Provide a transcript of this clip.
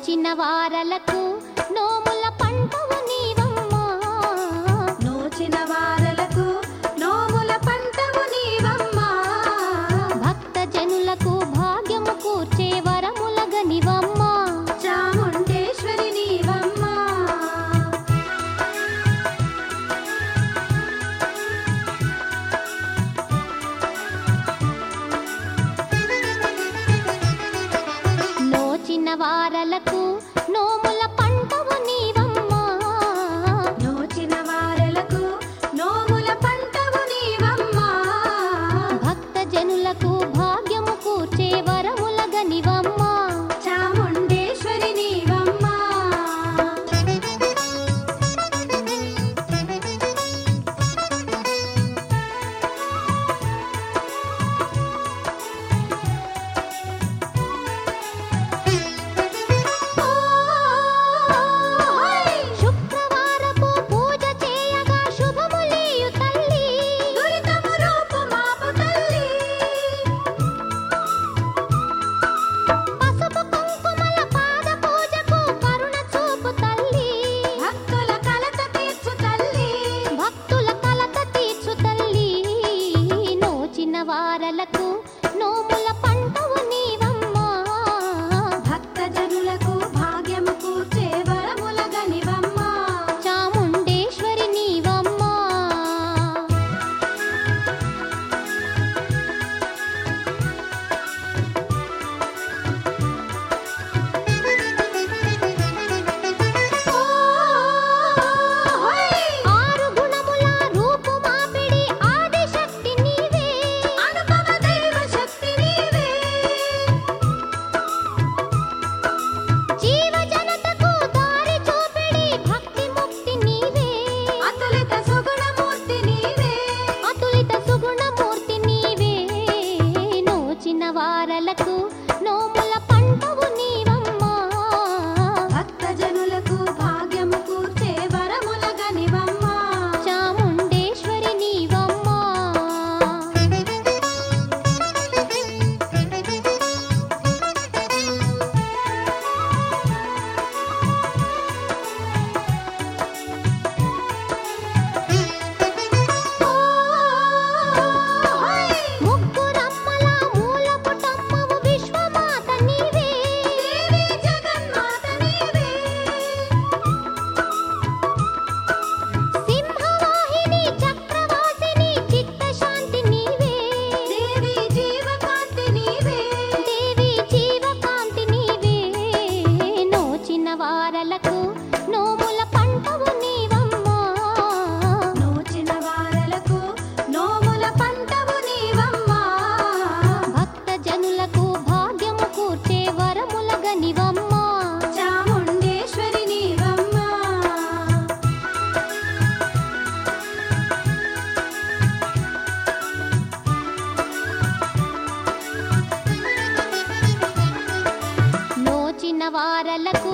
నోచిన వారలకు నోముల పంటవు నీవమ్మా నోచిన వారలకు నోముల పంటవు నీవమ్మా భక్త జనులకు భాగ్యము కూర్చే వరముల గనివమ్మా చాముండేశ్వరి నీవమ్మా నోచిన వారలకు నోముల పంటవు నీవమ్మా నోచిన వారలకు నోముల పంటవు నీవమ్మా భక్త జనులకు భాగ్యము కూర్చే వరముల గనివమ్మా చాముండేశ్వరి నీవమ్మా శుక్రవారపు పూజ చేయగా శుభములీయు తల్లి దురితము రూపు మాపు తల్లి పసుపు కుంకుమల పాద పూజకు కరుణ చూపు తల్లి భక్తుల కలత తీర్చు తల్లి భక్తుల కలత తీర్చు తల్లి నోచిన వారలకు నోముల పంటవు నీవమ్మా భక్త జనులకు భాగ్యము కూర్చే వరముల గనివమ్మా చాముండేశ్వరి నీవమ్మా ఆరు గుణముల రూపు మాపిడి ఆదిశక్తి నీవే అనుపమ దైవ శక్తి నీవే జీవ జనతకు దారి చూపిడి భక్తి ముక్తి నీవే అతులిత సుగుణమూర్తి నీవే అతులిత సుగుణమూర్తి నీవే నోచిన వారలకు నోముల పంటవు నీవమ్మా భక్త జనులకు భాగ్యము కూర్చే వరముల గనివమ్మా చాముండేశ్వరి నీవమ్మా ముగ్గురమ్మల మూల పుటమ్మవు విశ్వమాత నీవే దేవి జగన్మాత నీవే సింహవాహిని చక్రవాసిని చిత్తశాంతి నీవే దేవి జీవకాంతి నీవే దేవి జీవకాంతి నీవే నోచిన వారలకు నోముల పంటవు నీవమ్మా నోచిన వారలకు నోముల పంటవు నీవమ్మా భక్త జనులకు భాగ్యము కూర్చే వరముల గనివమ్మా చాముండేశ్వరి నీవమ్మా నోచిన వారలకు